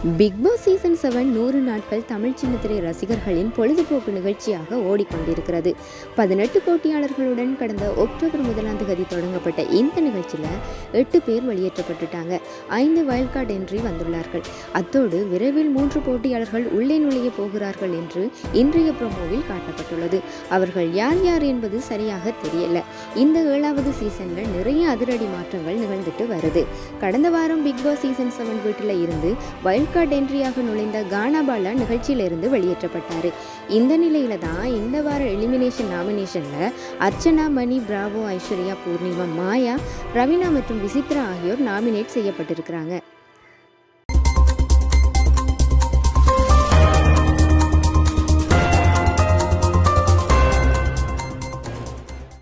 big Boss season seven நூறு நாட்கள் தமிழ் சின்னத்திரை ரசிகர்களின் பொழுதுபோக்கு நிகழ்ச்சியாக ஓடிக்கொண்டிருக்கிறது பதினெட்டு போட்டியாளர்களுடன் கடந்த அக்டோபர் முதலாம் தேதி தொடங்கப்பட்ட இந்த நிகழ்ச்சியில் எட்டு பேர் வெளியேற்றப்பட்டுட்டாங்க ஐந்து வயல் கார்டு என்ட்ரி வந்துள்ளார்கள் அத்தோடு விரைவில் மூன்று போட்டியாளர்கள் உள்ளே நுழைய போகிறார்கள் என்று இன்றைய ப்ரோமோவில் காட்டப்பட்டுள்ளது அவர்கள் யார் யார் என்பது சரியாக தெரியல இந்த ஏழாவது சீசன்ல நிறைய அதிரடி மாற்றங்கள் நிகழ்ந்துட்டு வருது கடந்த வாரம் பிக் பாஸ் சீசன் செவன் வீட்டில் இருந்து வைல்ட் கார்டு என்ட்ரியாக நுழைந்த கானாபாலா நிகழ்ச்சியிலிருந்து வெளியேற்றப்பட்டார் இந்த நிலையில தான் இந்த வார எலிமினேஷன் நாமினேஷனில் அர்ச்சனா மணி பிராவோ ஐஸ்வர்யா பூர்ணிமா மாயா ரவீனா மற்றும் விசித்ரா ஆகியோர் நாமினேட் செய்யப்பட்டிருக்கிறாங்க